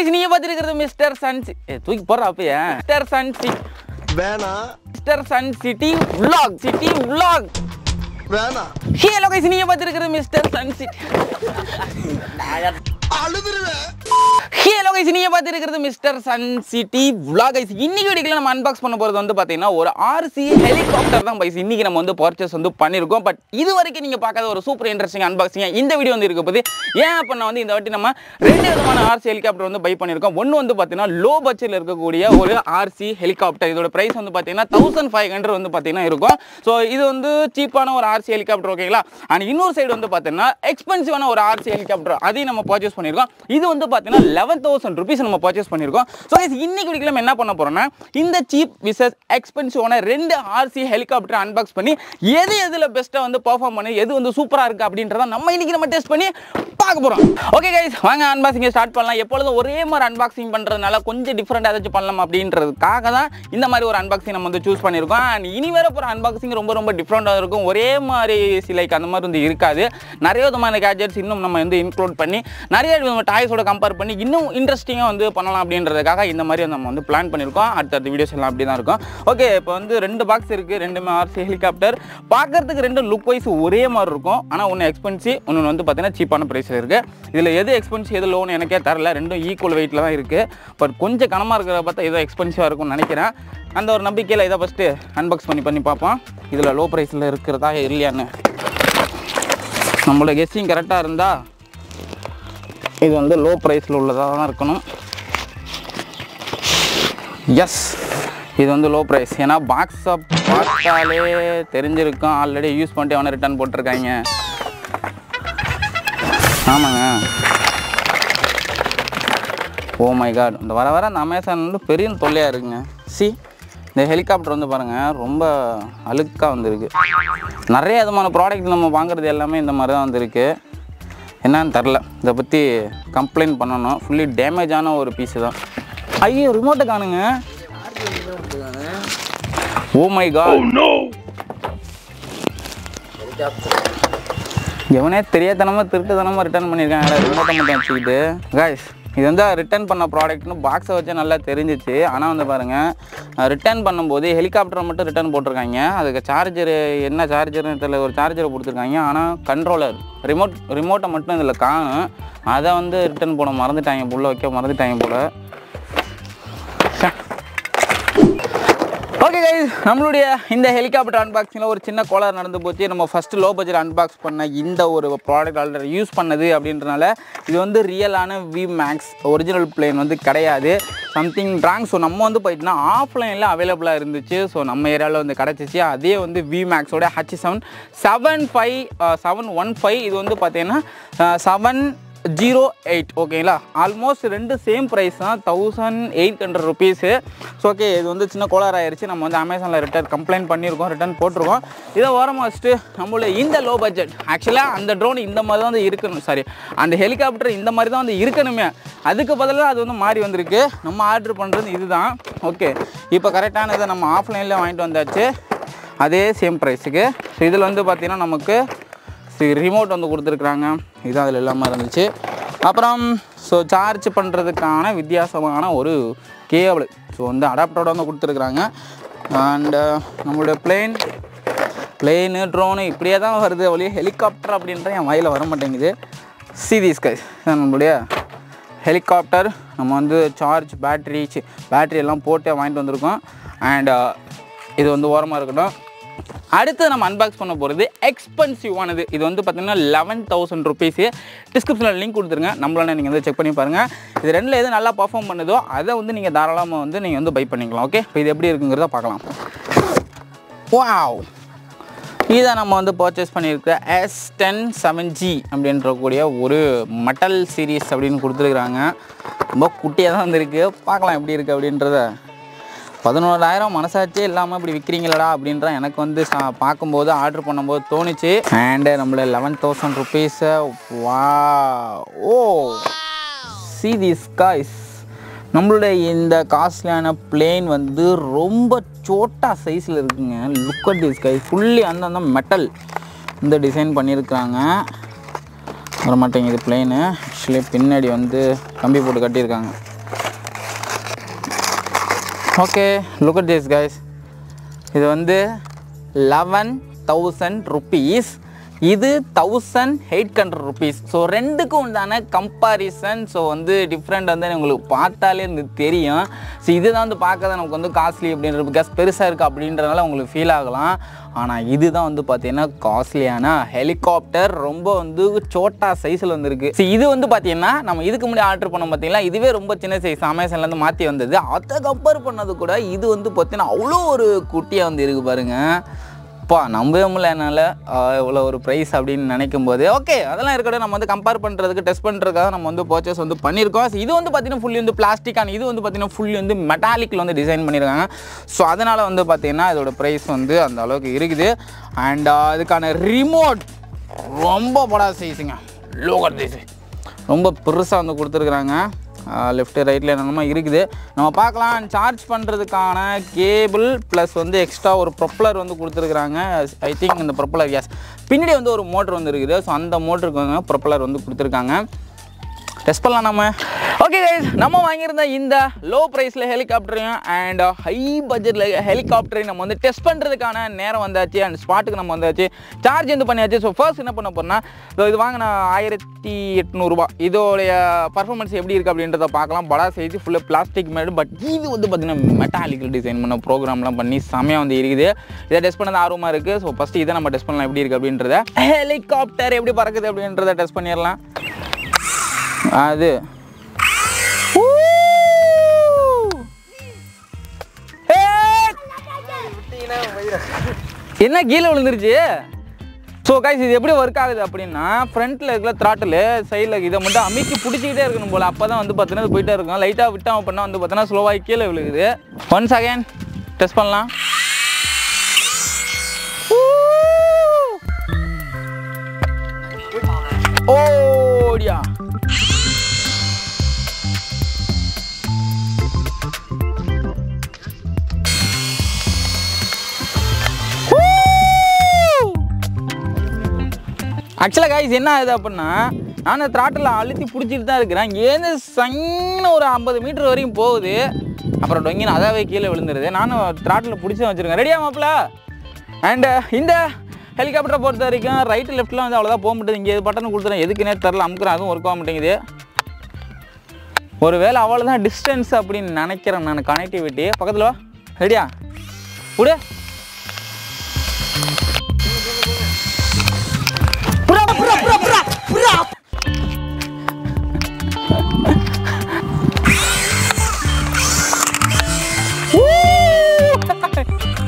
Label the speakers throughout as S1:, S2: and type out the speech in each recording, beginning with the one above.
S1: Guys நீங்க பார்த்துருக்கிறது mister Sun ஏ தூக்கி போடுற அப்பயே மிஸ்டர் சன் சி
S2: வேணாம்
S1: mister sun city vlog city vlog
S2: வேணாம்
S1: ஹலோ கைஸ் நீங்க பார்த்துருக்கிறது மிஸ்டர் சன் சிட்டி
S2: அழுதுருவேன்
S1: ஹலோ கைஸ் நீங்க பார்த்துருக்கிறது mister sun city vlog guys இன்னைக்கு வீடியோல நம்ம அன்பாக்ஸ் பண்ண போறது வந்து பாத்தீங்கன்னா ஒரு ஆர்சி ஹெலிகாப்டர் தான் கைஸ் இன்னைக்கு நம்ம வந்து பர்ச்சேஸ் வந்து பண்ணிருக்கோம் பட் இது வரைக்கும் நீங்க பார்க்காத ஒரு சூப்பர் இன்ட்ரெஸ்டிங் அன்பாக்சிங் இந்த வீடியோ வந்து இருக்க போது ஏன் பண்ண வந்து இந்த வாட்டி நம்ம ரெண்டு விதமான ஆர்சி ஹெலிகாப்டர் வந்து பை பண்ணிருக்கோம் ஒன்னு வந்து பாத்தீங்கன்னா லோ பட்ஜெட்ல இருக்கக்கூடிய ஒரு ஆர்சி ஹெலிகாப்டர் இதோட பிரைஸ் வந்து பாத்தீங்கன்னா தௌசண்ட் ஃபைவ் ஹண்ட்ரட் வந்து பாத்தீங்கன்னா இருக்கும் ஸோ இது வந்து சீப்பான ஒரு ஆர்சி ஹெலிகாப்டர் ஓகேங்களா அண்ட் இன்னொரு சைடு வந்து பாத்தீங்கன்னா எக்ஸ்பென்சிவான ஒரு ஆர்சி ஹெலிகாப்டர் அதையும் நம்ம பர்ச்சேஸ் பண்ணியிருக்கோம் இது வந்து பார்த்தீங்கன்னா லெவன் தௌசண்ட் ருபீஸ் நம்ம பர்ச்சேஸ் பண்ணியிருக்கோம் ஸோ இன்னைக்கு வீடியோவில் நம்ம என்ன பண்ண போறோம்னா இந்த சீப் விசஸ் எக்ஸ்பென்சிவான ரெண்டு ஆர்சி ஹெலிகாப்டர் அன்பாக்ஸ் பண்ணி எது எதில் பெஸ்ட்டாக வந்து பெர்ஃபார்ம் பண்ணி எது வந்து சூப்பராக இருக்குது அப்படின்றத நம்ம இன்னைக்கு நம்ம டெஸ்ட் பண்ணி பார்க்க போகிறோம் ஓகே கைஸ் வாங்க அன்பாக்சிங் ஸ்டார்ட் பண்ணலாம் எப்பொழுதும் ஒரே மாதிரி அன்பாக்சிங் பண்ணுறதுனால கொஞ்சம் டிஃப்ரெண்ட் ஏதாச்சும் பண்ணலாம் அப்படின்றதுக்காக தான் இந்த மாதிரி ஒரு அன்பாக்சிங் நம்ம வந்து சூஸ் பண்ணியிருக்கோம் அண்ட் இனி வேற போகிற அன்பாக்சிங் ரொம்ப ரொம்ப டிஃப்ரெண்ட்டாக இருக்கும் ஒரே மாதிரி சிலைக்கு அந்த மாதிரி வந்து இருக்காது நிறைய விதமான கேஜெட்ஸ் இன்னும் நம்ம வந்து இன்க்ளூட் பண்ணி நிறைய விதமான டாய்ஸோட கம்பேர் பண்ணி இன்னும் இன்ட்ரெஸ்டிங்காக வந்து பண்ணலாம் அப்படின்றதுக்காக இந்த மாதிரி நம்ம வந்து பிளான் பண்ணியிருக்கோம் அடுத்தடுத்த வீடியோஸ் எல்லாம் அப்படி தான் இருக்கும் ஓகே இப்போ வந்து ரெண்டு பாக்ஸ் இருக்குது ரெண்டுமே ஆர்சி ஹெலிகாப்டர் பார்க்கறதுக்கு ரெண்டு லுக் வைஸ் ஒரே மாதிரி இருக்கும் ஆனால் ஒன்று எக்ஸ்பென்சிவ் ஒன்று வந்து பார்த்தீங்கன்னா சீப்பான ப்ரைஸில் இருக்குது இதில் எது எக்ஸ்பென்சிவ் எது லோன் எனக்கே தரல ரெண்டும் ஈக்குவல் வெயிட்டில் தான் இருக்குது பட் கொஞ்சம் கனமாக இருக்கிறத பார்த்தா ஏதோ எக்ஸ்பென்சிவாக இருக்கும்னு நினைக்கிறேன் அந்த ஒரு நம்பிக்கையில் இதை ஃபஸ்ட்டு அன்பாக்ஸ் பண்ணி பண்ணி பார்ப்போம் இதில் லோ ப்ரைஸில் இருக்கிறதா இல்லையான்னு நம்மளோட கெஸ்டிங் கரெக்டாக இருந்தால் இது வந்து லோ ப்ரைஸில் உள்ளதாக தான் இருக்கணும் எஸ் இது வந்து லோ ப்ரைஸ் ஏன்னா பாக்ஸை பார்த்தாலே தெரிஞ்சிருக்கும் ஆல்ரெடி யூஸ் பண்ணிட்டு அவனை ரிட்டர்ன் போட்டிருக்காங்க ஆமாங்க ஓ மை காட் இந்த வர வர அந்த அமேசான் வந்து பெரிய தொல்லையாக இருக்குங்க சி இந்த ஹெலிகாப்டர் வந்து பாருங்கள் ரொம்ப அழுக்காக வந்திருக்கு நிறைய விதமான ப்ராடக்ட் நம்ம வாங்குறது எல்லாமே இந்த மாதிரி தான் வந்திருக்கு என்னன்னு தெரில இதை பற்றி கம்ப்ளைண்ட் பண்ணணும் ஃபுல்லி டேமேஜான ஒரு பீஸு தான் ஐயோ ரிமோட்டை காணுங்க ஓ மை காட் எவனே தெரியாதனமாக திருட்டுத்தனமாக ரிட்டர்ன் பண்ணியிருக்காங்க ரிமோட்டை மட்டும் வச்சுக்கிட்டு காய்ஸ் இது வந்து ரிட்டர்ன் பண்ண ப்ராடக்ட்னு பாக்ஸை வச்சு நல்லா தெரிஞ்சிச்சு ஆனால் வந்து பாருங்கள் ரிட்டர்ன் பண்ணும்போது ஹெலிகாப்டரை மட்டும் ரிட்டர்ன் போட்டிருக்காங்க அதுக்கு சார்ஜரு என்ன சார்ஜர்னு தெரியல ஒரு சார்ஜரை கொடுத்துருக்காங்க ஆனால் கண்ட்ரோலர் ரிமோட் ரிமோட்டை மட்டும் இதில் காணும் அதை வந்து ரிட்டர்ன் போட மறந்துட்டாங்க புள்ள வைக்க மறந்துட்டாங்க போல் ஓகே கைஸ் நம்மளுடைய இந்த ஹெலிகாப்டர் அன்பாக்சிங்கில் ஒரு சின்ன கோளாறு நடந்து போச்சு நம்ம ஃபஸ்ட்டு லோ பட்ஜெட் அன்பாக்ஸ் பண்ண இந்த ஒரு ப்ராடக்ட் ஆல்ரெடி யூஸ் பண்ணது அப்படின்றனால இது வந்து ரியலான வி மேக்ஸ் ஒரிஜினல் பிளேன் வந்து கிடையாது சம்திங் ராங் ஸோ நம்ம வந்து போயிட்டுனா ஆஃப்லைனில் அவைலபிளாக இருந்துச்சு ஸோ நம்ம ஏரியாவில் வந்து கிடச்சிச்சு அதே வந்து வி மேக்ஸோட H seven seven five seven one five இது வந்து பார்த்தீங்கன்னா செவன் ஜீரோ எயிட் ஓகேங்களா ஆல்மோஸ்ட் ரெண்டு சேம் ப்ரைஸ் தான் thousand eight hundred rupees so okay இது வந்து சின்ன கோளாறு ஆயிடுச்சு நம்ம வந்து அமேசானில் ரிட்டர்ன் கம்ப்ளைண்ட் பண்ணியிருக்கோம் ரிட்டர்ன் போட்டிருக்கோம் இதை ஓரமாக வச்சுட்டு நம்மளோட இந்த லோ பட்ஜெட் ஆக்சுவலாக அந்த ட்ரோன் இந்த மாதிரி தான் வந்து இருக்கணும் சாரி அந்த ஹெலிகாப்டர் இந்த மாதிரி தான் வந்து இருக்கணுமே அதுக்கு பதிலாக அது வந்து மாறி வந்திருக்கு நம்ம ஆர்டர் பண்ணுறது இதுதான் ஓகே இப்போ கரெக்டான இதை நம்ம ஆஃப்லைனில் வாங்கிட்டு வந்தாச்சு அதே சேம் ப்ரைஸுக்கு ஸோ இதில் வந்து பார்த்திங்கன்னா நமக்கு ரிமோட் வந்து கொடுத்துருக்குறாங்க இது அதில் இல்லாமல் இருந்துச்சு அப்புறம் ஸோ சார்ஜ் பண்ணுறதுக்கான வித்தியாசமான ஒரு கேபிள் ஸோ வந்து அடாப்டரோட வந்து கொடுத்துருக்குறாங்க அண்டு நம்மளுடைய பிளேன் பிளேனு ட்ரோனு இப்படியே தான் வருது ஒழிய ஹெலிகாப்டர் அப்படின்ற என் வாயில் வர மாட்டேங்குது சிதிஸ் கைஸ் நம்மளுடைய ஹெலிகாப்டர் நம்ம வந்து சார்ஜ் பேட்ரி பேட்ரி எல்லாம் போட்டு வாங்கிட்டு வந்திருக்கோம் அண்ட் இது வந்து ஓரமாக இருக்கட்டும் அடுத்து நம்ம அன்பாக்ஸ் பண்ண போகிறது எக்ஸ்பென்சிவானது இது வந்து பார்த்தீங்கன்னா லெவன் தௌசண்ட் ருபீஸு டிஸ்கிரிப்ஷனில் லிங்க் கொடுத்துருங்க நம்மளால நீங்கள் வந்து செக் பண்ணி பாருங்கள் இது ரெண்டில் எது நல்லா பர்ஃபார்ம் பண்ணுதோ அதை வந்து நீங்கள் தாராளமாக வந்து நீங்கள் வந்து பை பண்ணிக்கலாம் ஓகே இப்போ இது எப்படி இருக்குங்கிறத பார்க்கலாம் வாவ் இதை நம்ம வந்து பர்ச்சேஸ் பண்ணியிருக்க எஸ் டென் செவன் ஜி அப்படின்றக்கூடிய ஒரு மெட்டல் சீரீஸ் அப்படின்னு கொடுத்துருக்குறாங்க ரொம்ப குட்டியாக தான் வந்திருக்கு பார்க்கலாம் எப்படி இருக்குது அப்படின்றத பதினோராயிரம் மனசாட்சியே இல்லாமல் இப்படி விற்கிறீங்களடா அப்படின்ற எனக்கு வந்து சா பார்க்கும்போது ஆர்டர் பண்ணும்போது தோணுச்சு அண்டு நம்மள லெவன் தௌசண்ட் ருபீஸை வா ஓ சி திஸ் காய்ஸ் நம்மளுடைய இந்த காஸ்ட்லியான பிளேன் வந்து ரொம்ப சோட்டா சைஸில் இருக்குங்க லுக் அட் திஸ் கை ஃபுல்லி அந்தந்த மெட்டல் இந்த டிசைன் பண்ணியிருக்கிறாங்க வர மாட்டேங்குது பிளேனு ஆக்சுவலி பின்னாடி வந்து கம்பி போட்டு கட்டியிருக்காங்க okay look at this guys இது வந்து லெவன் தௌசண்ட் ருபீஸ் இது thousand eight hundred rupees so ரெண்டுக்கும் உண்டான கம்பாரிசன் ஸோ வந்து டிஃப்ரெண்ட் வந்து உங்களுக்கு பார்த்தாலே வந்து தெரியும் ஸோ இதுதான் வந்து பார்க்க நமக்கு வந்து காஸ்ட்லி அப்படின்ற பிகாஸ் பெருசாக இருக்குது அப்படின்றனால உங்களுக்கு ஃபீல் ஆகலாம் ஆனால் இதுதான் வந்து பார்த்தீங்கன்னா காஸ்ட்லியான ஹெலிகாப்டர் ரொம்ப வந்து சோட்டா சைஸில் வந்துருக்கு ஸோ இது வந்து பார்த்தீங்கன்னா நம்ம இதுக்கு முன்னாடி ஆர்டர் பண்ணோம் பார்த்தீங்களா இதுவே ரொம்ப சின்ன சைஸ் அமேசான்லேருந்து மாற்றி வந்தது அதை கம்பேர் பண்ணது கூட இது வந்து பார்த்தீங்கன்னா அவ்வளோ ஒரு குட்டியாக வந்து இருக்குது பாருங்கள் அப்பா நம்பவே முடியல என்னால் இவ்வளோ ஒரு ப்ரைஸ் அப்படின்னு நினைக்கும் போது ஓகே அதெல்லாம் இருக்கட்டும் நம்ம வந்து கம்பேர் பண்ணுறதுக்கு டெஸ்ட் பண்ணுறதுக்காக நம்ம வந்து பர்ச்சேஸ் வந்து பண்ணியிருக்கோம் So, இது வந்து பார்த்தீங்கன்னா ஃபுல்லி வந்து பிளாஸ்டிக்கான இது வந்து பார்த்தீங்கன்னா ஃபுல்லி வந்து மெட்டாலிக்கில் வந்து டிசைன் பண்ணியிருக்காங்க ஸோ அதனால் வந்து பார்த்தீங்கன்னா இதோட ப்ரைஸ் வந்து அந்த அளவுக்கு இருக்குது அண்ட் அதுக்கான ரிமோட் ரொம்ப படா சைஸுங்க லோகர் சைஸு ரொம்ப பெருசாக வந்து கொடுத்துருக்குறாங்க லெஃப்ட்டு ரைட்டில் என்னென்னமோ இருக்குது நம்ம பார்க்கலாம் சார்ஜ் பண்ணுறதுக்கான கேபிள் ப்ளஸ் வந்து எக்ஸ்ட்ரா ஒரு ப்ரொப்பலர் வந்து கொடுத்துருக்குறாங்க ஐ திங்க் இந்த ப்ரொப்பலர் எஸ் பின்னாடி வந்து ஒரு மோட்டர் வந்து இருக்குது ஸோ அந்த மோட்டருக்கு வந்து ப்ரொப்பலர் வந்து கொடுத்துருக்காங்க டெஸ்ட் பண்ணலாம் நம்ம ஓகே கைஸ் நம்ம வாங்கியிருந்த இந்த லோ ப்ரைஸில் ஹெலிகாப்டரையும் அண்ட் ஹை பட்ஜெட்டில் ஹெலிகாப்டரையும் நம்ம வந்து டெஸ்ட் பண்ணுறதுக்கான நேரம் வந்தாச்சு அண்ட் ஸ்பாட்டுக்கு நம்ம வந்தாச்சு சார்ஜ் வந்து பண்ணியாச்சு ஸோ ஃபர்ஸ்ட் என்ன பண்ண போறோம்னா ஸோ இது வாங்கின ஆயிரத்தி எட்நூறுபா இதோடைய பர்ஃபார்மன்ஸ் எப்படி இருக்குது அப்படின்றத பார்க்கலாம் படா சைஸ் ஃபுல்லாக பிளாஸ்டிக் மேடு பட் இது வந்து பார்த்தீங்கன்னா மெட்டாலிக்கல் டிசைன் பண்ண ப்ரோக்ராம்லாம் பண்ணி செமையாக வந்து இருக்குது இதை டெஸ்ட் பண்ணது ஆர்வமாக இருக்குது ஸோ ஃபஸ்ட்டு இதை நம்ம டெஸ்ட் பண்ணலாம் எப்படி இருக்குது அப்படின்றத ஹெலிகாப்டர் எப்படி பறக்குது அப்படின்றத டெஸ்ட் பண்ணிடலாம் அது ஊ! ஏய்! என்ன கீழே விழுந்துருச்சு ஸோ கைஸ் இது எப்படி ஒர்க் ஆகுது அப்படின்னா ஃப்ரண்ட்டில் இருக்கிற த்ராட்டில் சைடில் இதை மட்டும் அமைக்கி பிடிச்சிக்கிட்டே இருக்கணும் போல் அப்போ தான் வந்து பார்த்தீங்கன்னா இது போயிட்டே இருக்கும் லைட்டாக விட்டோம் அப்படின்னா வந்து பார்த்தீங்கன்னா ஸ்லோவாகி கீழே விழுகுது ஒன்ஸ் அகைன் டெஸ்ட் பண்ணலாம் ஓடியா ஆக்சுவலாக கைஸ் என்ன ஆகுது அப்படின்னா நான் த்ராட்டில் அழுத்தி பிடிச்சிட்டு தான் இருக்கிறேன் இங்கேருந்து சங்கின ஒரு ஐம்பது மீட்டர் வரையும் போகுது அப்புறம் டொங்கின்னு அதாவே கீழே விழுந்துருது நானும் த்ராட்டில் பிடிச்சி வச்சுருக்கேன் ரெடியா மாப்பிள அண்டு இந்த ஹெலிகாப்டரை பொறுத்த வரைக்கும் ரைட்டு லெஃப்ட்டில் வந்து அவ்வளோதான் போக மாட்டேது இங்கே பட்டன் கொடுத்துறேன் எதுக்குன்னே தெரில அமுக்குறேன் அதுவும் ஒர்க் ஆக மாட்டேங்குது ஒருவேளை அவ்வளோதான் டிஸ்டன்ஸ் அப்படின்னு நினைக்கிறேன் நான் கனெக்டிவிட்டி பக்கத்தில் வா ரெடியா விடு புறா, புறா, புறா, புறா, புறா. Woo!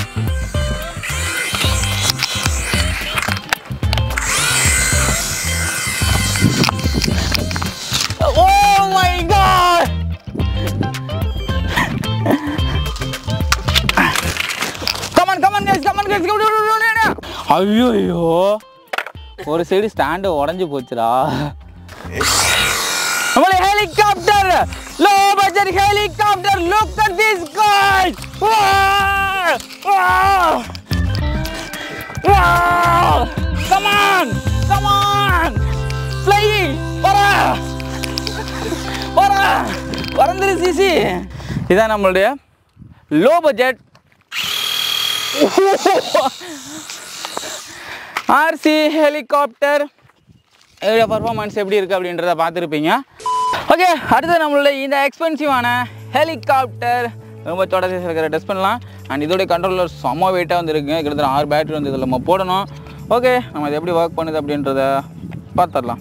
S1: Oh my god! Come on, come on guys, come on guys, come on, come on, come on. ஐயோ ஒரு சைடு ஸ்டாண்டு உடஞ்சி போச்சுடா நம்மள helicopter low budget helicopter look at this guys come on come on flying வரா வரா பறந்துரு சிசி இதான் நம்மளுடைய லோ பட்ஜெட் ஆர்சி ஹெலிகாப்டர் இதோட பர்ஃபார்மன்ஸ் எப்படி இருக்குது அப்படின்றத பார்த்துருப்பீங்க ஓகே அடுத்து நம்மளுடைய இந்த எக்ஸ்பென்சிவான ஹெலிகாப்டர் ரொம்ப தோட சைஸ் இருக்கிற டெஸ்ட் பண்ணலாம் அண்ட் இதோடைய கண்ட்ரோலர் செம்ம வெயிட்டாக வந்துருக்குங்க கிட்டத்தட்ட ஆறு பேட்டரி வந்து இதில் நம்ம போடணும் ஓகே நம்ம இது எப்படி ஒர்க் பண்ணுது அப்படின்றத பார்த்துடலாம்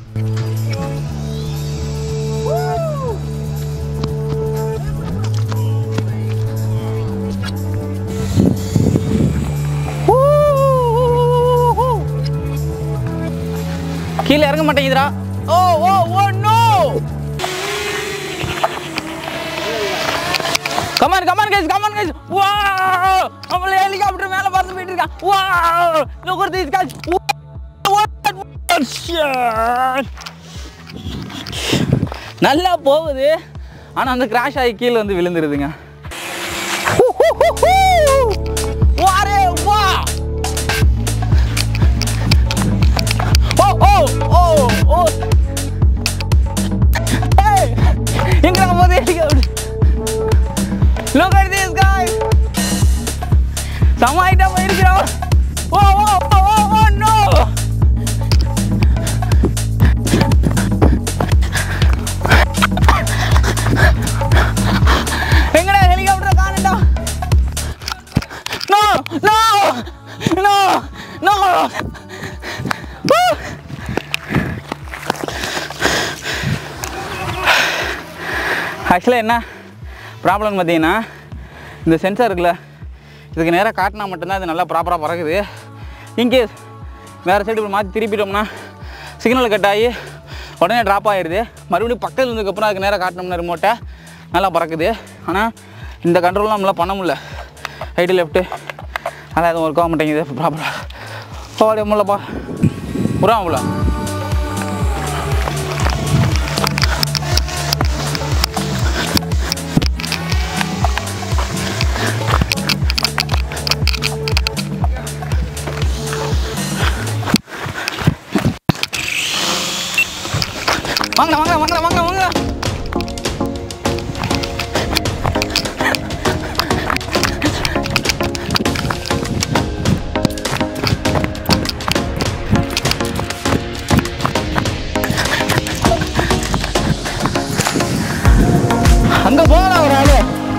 S1: கீழே இறங்க மாட்டேங்குதுடா oh oh oh no come on come on guys come on guys வா நம்மள ஹெலிகாப்டர் மேல பறந்து போயிட்டு இருக்கான் வா லுக் அட் திஸ் கைஸ் நல்லா போகுது ஆனா அந்த கிராஷ் ஆகி கீழே வந்து விழுந்துருதுங்க வாரே வா ஓ ஓ ஓ ஓ ஏய் எங்க போதே Look at this செம ஐட்டம் போயிருக்கிறோம் oh oh oh oh oh no எங்கடா ஹெலிகாப்டர் காணடா நோ நோ நோ நோ ஆக்சுவலாக என்ன ப்ராப்ளம் பார்த்தீங்கன்னா இந்த சென்சார் இருக்குல்ல இதுக்கு நேராக காட்டினா மட்டும்தான் இது நல்லா ப்ராப்பராக பறக்குது இன்கேஸ் வேறு சைடு இப்படி மாற்றி திருப்பிட்டோம்னா சிக்னல் கட் ஆகி உடனே ட்ராப் ஆயிடுது மறுபடியும் பக்கத்தில் இருந்ததுக்கப்புறம் அதுக்கு நேராக காட்டினோம்னா ரிமோட்டை நல்லா பறக்குது ஆனால் இந்த கண்ட்ரோல்லாம் நம்மளால் பண்ண முடியல ரைட்டு லெஃப்ட்டு அதான் எதுவும் ஒர்க் ஆக மாட்டேங்குது ப்ராப்பராக போட முடியலப்பா புறாமல வாங்கடா வாங்கடா வாங்கடா வாங்கடா வாங்கடா அங்க போகலாம் ஒரு ஆளு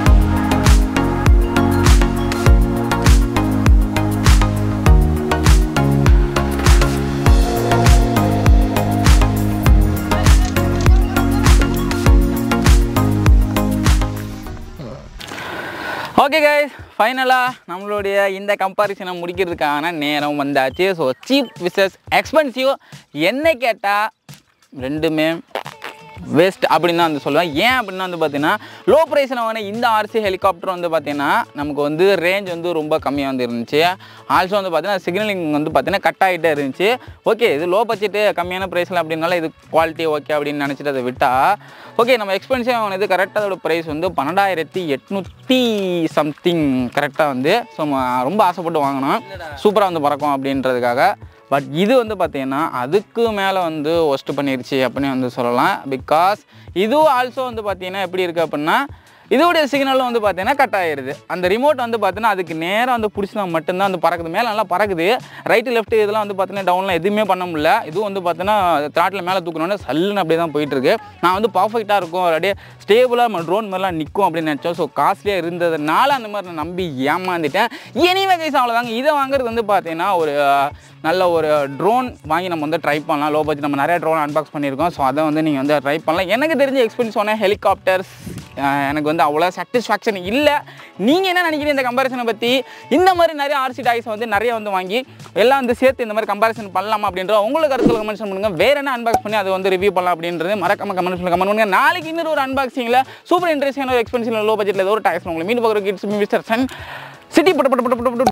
S1: ஓகே கைஸ் ஃபைனலாக நம்மளுடைய இந்த கம்பாரிசனை முடிக்கிறதுக்கான நேரம் வந்தாச்சு ஸோ சீப் விசஸ் எக்ஸ்பென்சிவ் என்ன கேட்டால் ரெண்டுமே வேஸ்ட் அப்படின்னு தான் வந்து சொல்லுவேன் ஏன் அப்படின்னா வந்து பார்த்தீங்கன்னா லோ ப்ரைஸில் வாங்கின இந்த ஆர்சி ஹெலிகாப்டர் வந்து பார்த்தீங்கன்னா நமக்கு வந்து ரேஞ்ச் வந்து ரொம்ப கம்மியாக வந்து இருந்துச்சு ஆல்சோ வந்து பார்த்தீங்கன்னா சிக்னலிங் வந்து பார்த்தீங்கன்னா கட் ஆகிட்டே இருந்துச்சு ஓகே இது லோ பட்ஜெட்டு கம்மியான ப்ரைஸில் அப்படின்னால இது குவாலிட்டி ஓகே அப்படின்னு நினச்சிட்டு அதை விட்டா ஓகே நம்ம எக்ஸ்பென்சிவ் வாங்கினது கரெக்டாக அதோட ப்ரைஸ் வந்து பன்னெண்டாயிரத்தி எட்நூற்றி சம்திங் கரெக்டாக வந்து ஸோ ரொம்ப ஆசைப்பட்டு வாங்கினோம் சூப்பராக வந்து பறக்கும் அப்படின்றதுக்காக பட் இது வந்து பார்த்தீங்கன்னா அதுக்கு மேலே வந்து ஒஸ்ட் பண்ணிருச்சு அப்படின்னு வந்து சொல்லலாம் பிகாஸ் இதுவும் ஆல்சோ வந்து பார்த்தீங்கன்னா எப்படி இருக்குது அப்படின்னா இதோடைய சிக்னலும் வந்து பார்த்தீங்கன்னா கட் ஆயிருது அந்த ரிமோட் வந்து பார்த்தீங்கன்னா அதுக்கு நேராக வந்து பிடிச்சினா மட்டும்தான் வந்து பறக்குது மேலே நல்லா பறக்குது ரைட்டு லெஃப்ட் இதெல்லாம் வந்து பார்த்தீங்கன்னா டவுன்லாம் எதுவுமே பண்ண முடியல இதுவும் வந்து பார்த்தீங்கன்னா த்ராட்டில் மேலே தூக்கணுன்னே சல்லுன்னு அப்படியே தான் போயிட்டு இருக்கு நான் வந்து பர்ஃபெக்டாக இருக்கும் அப்படியே ஸ்டேபிளாக நம்ம ட்ரோன் மாதிரிலாம் நிற்கும் அப்படின்னு நினச்சோம் ஸோ காஸ்ட்லியாக இருந்ததுனால அந்த மாதிரி நான் நம்பி ஏமாந்துட்டேன் எனிவே கைஸ் அவ்வளோதாங்க இதை வாங்குறது வந்து பார்த்தீங்கன்னா ஒரு அஹ், நல்ல ஒரு ட்ரோன் வாங்கி நம்ம வந்து ட்ரை பண்ணலாம் லோ பட்ஜெட் நம்ம நிறைய ட்ரோன் அன்பாக்ஸ் பண்ணியிருக்கோம் ஸோ அதை வந்து நீங்கள் வந்து ட்ரை பண்ணலாம் எனக்கு தெரிஞ்ச எக்ஸ்பீரியன்ஸ் சொன்ன ஹெலிகாப்டர்ஸ் எனக்கு வந்து அவ்வளோ சாட்டிஸ்ஃபேக்ஷன் இல்லை நீங்கள் என்ன நினைக்கிறீங்க இந்த கம்பேரிசனை பற்றி இந்த மாதிரி நிறைய ஆர்சி டாய்ஸ் வந்து நிறைய வந்து வாங்கி எல்லாம் வந்து சேர்த்து இந்த மாதிரி கம்பேரிசன் பண்ணலாமா அப்படின்ற உங்களுக்கு கருத்துல கமெண்ட்ஸ் பண்ணுங்க வேற என்ன அன்பாக்ஸ் பண்ணி அதை வந்து ரிவ்யூ பண்ணலாம் அப்படின்றது மறக்காம கமெண்ட்ஸ் பண்ணி கமெண்ட் பண்ணுங்க நாளைக்கு இன்னொரு ஒரு அன்பாக்சிங்கில் சூப்பர் இன்ட்ரெஸ்டிங்கான ஒரு எக்ஸ்பென்சிவ் லோ பட்ஜெட்டில் ஏதோ ஒரு டாய்ஸ் உங்களுக்கு மீன் பார்க்குற கிட்ஸ் மிஸ்டர் சன் சிட்டி பட்டு பட்டு பட்டு பட்டு